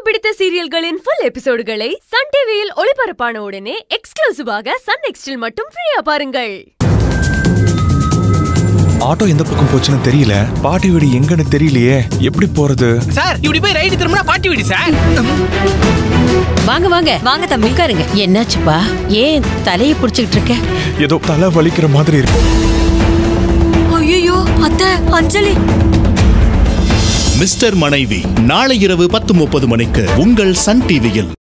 பிடித்த சீரியல்களின் full எபிசோடுகளை Sun டிவியில் ஒளிபரப்பான உடனே எக்ஸ்க்ளூசிவாக சன் நெக்ஸ்டில் மட்டும் ஃப்ரீயா பாருங்கள் ஆட்டோ எந்த பக்கம் போச்சுன்னு தெரியல பாட்டி வீடு எங்கன்னு தெரியலையே எப்படி போறது சார் இப்படி போய் ரைடு திரும்பினா பாட்டி வீடு சார் வாங்க வாங்க வாங்க தம்பி உட்காருங்க என்னாச்சுப்பா ஏன் தலைய புடிச்சுக்கிட்டு இருக்க ஏதோ தலை வலிக்கிற மாதிரி இருக்கு ஐயோ அத்தை அஞ்சலி மிஸ்டர் மனைவி நாளை இரவு பத்து முப்பது மணிக்கு உங்கள் சன் டிவியில்